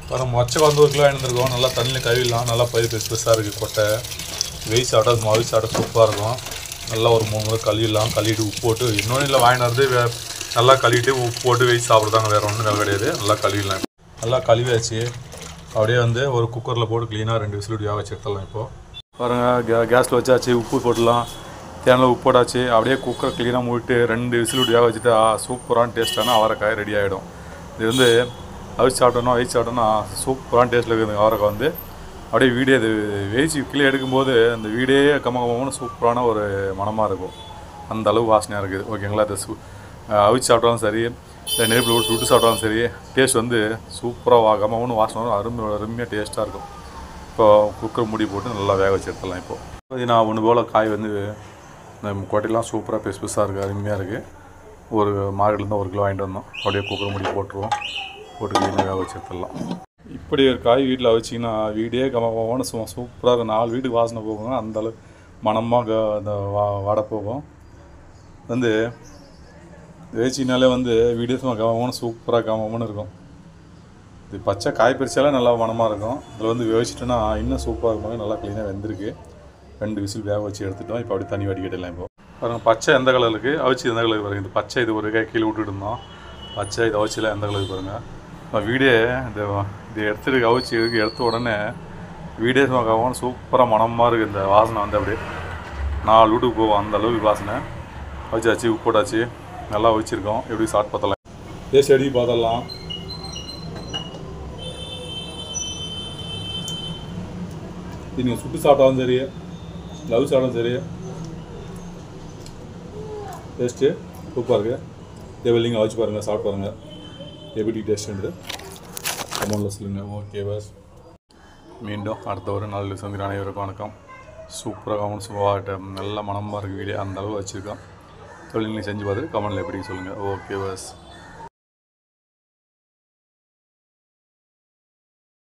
அப்புறம் மொச்சை வந்து ஒரு கிலோ வாங்கியிருந்துருக்கோம் நல்லா தண்ணியில் கழுவிடலாம் நல்லா பயிர் பெருசு பெருசாக இருக்குது கொட்டை வெயில் சாப்பிட்டா மழை சாப்பிட்டா சூப்பராக இருக்கும் நல்லா ஒரு மூணு முறை கழுவிடலாம் கழுவிட்டு உப்பு போட்டு இன்னொன்று இல்லை வாங்கிட்டு வந்து வே- நல்லா கழுவிட்டு உப்பு போட்டு வெயில் சாப்பிட்றதாங்க வேறு ஒன்றும் வேலை கிடையாது நல்லா கழுவிடலாம் நல்லா கழுவியாச்சு அப்படியே வந்து ஒரு குக்கரில் போட்டு க்ளீனாக ரெண்டு விசில் வேக வச்சு எடுத்துடலாம் இப்போது பாருங்க கே கேஸில் வச்சாச்சு உப்பு போட்டுடலாம் தேனில் உப்பு போட்டாச்சு அப்படியே குக்கர் க்ளீனாக மூடிட்டு ரெண்டு விசில் வேக வச்சுட்டு ஆ, சூப்பரான டேஸ்ட்டான அவரைக்காய் ரெடி ஆகிடும் இது வந்து அவிச்சு சாப்பிட்டோன்னா அவிச்சு சாப்பிட்டோன்னா சூப்பரான டேஸ்ட்டில் இருக்குது அவரைக்காய் வந்து அப்படியே வீடே இது வேச்சு கீழே எடுக்கும்போது அந்த வீடே கம்ம கம்மன்னு சூப்பரான ஒரு மணமாக இருக்கும் அந்த அளவு வாசனையாக இருக்குது ஓகேங்களா அது சு அவிச்சு சாப்பிட்டாலும் சரி இல்லை நெருப்பில் போட்டு சுட்டு சாப்பிட்டாலும் சரி டேஸ்ட் வந்து சூப்பராக வா கம்மன்னு வாசனை வரும் அருமை அருமையாக டேஸ்ட்டாக இருக்கும் இப்போ குக்கர் மூடி போட்டு நல்லா வேக வச்சு எடுத்துடலாம் இப்போது இது நான் ஒன்று போல் காய் வந்து இந்த கொட்டையெல்லாம் சூப்பராக பெருசு பெருசாக இருக்குது அருமையாக இருக்குது ஒரு மார்க்கெட்லேருந்து ஒரு கிலோ வாங்கிட்டு வந்தோம் அப்படியே குக்கர் மூடி போட்டுருவோம் போட்டு க்ளீனாக வேக வச்சு எடுத்துடலாம் இப்படி ஒரு காய் வீட்டில் வச்சிங்கன்னா வீடே கமகமான சும்மா சூப்பராக இருக்கும் நாலு வீட்டுக்கு வாசனை போகும் அந்த அளவு மணமாக க அந்த வா வாட போகும் வந்து வேச்சினாலே வந்து வீடே சும்மா கமகமான சூப்பராக கமகமான இருக்கும் இது பச்சை காய் பறிச்சாலே நல்லா மணமாக இருக்கும் இதில் வந்து வேவிச்சிட்டோன்னா இன்னும் சூப்பராக இருக்கும் நல்லா க்ளீனாக வெந்திருக்கு ரெண்டு விசில் வேக வச்சு எடுத்துட்டோம் இப்போ அப்படியே தண்ணி வடிகட்டிடலாம் இப்போ பாருங்க பச்சை எந்த கலர் இருக்குது அவிச்சு எந்த கலருக்கு பாருங்க இந்த பச்சை இது ஒரு கை கீழே விட்டுட்டு இருந்தோம் பச்சை இது அவிச்சிலாம் எந்த கலருக்கு பாருங்க இப்போ வீடே இந்த இது எடுத்துட்டு அவிச்சு இதுக்கு எடுத்த உடனே வீடே சும்மா சூப்பராக மணமாக இருக்குது இந்த வாசனை வந்து அப்படியே நாலு வீட்டுக்கு போகும் அந்த அளவுக்கு வாசனை வச்சாச்சு உப்பு போட்டாச்சு நல்லா வச்சுருக்கோம் எப்படி சாப்பிட்டு பார்த்தலாம் டேஸ்ட் அடி பார்த்தலாம் இது நீங்கள் சுட்டு சாப்பிட்டாலும் சரி லவ் சாப்பிட்டாலும் சரி டேஸ்ட்டு சூப்பராக இருக்குது இதே நீங்கள் வச்சு பாருங்கள் சாப்பிட்டு பாருங்கள் எப்படி டேஸ்ட்டுன்றது கமெண்டில் சொல்லுங்கள் ஓகே பஸ் மீண்டும் அடுத்த ஒரு நாலு சந்திர அனைவருக்கும் வணக்கம் சூப்பராக கமெண்ட் சூப்பராக நல்ல மனமாக இருக்குது வீடியோ அந்த அளவு வச்சுருக்கோம் தொழில் செஞ்சு பார்த்துட்டு கமெண்டில் எப்படி சொல்லுங்கள் ஓகே பஸ்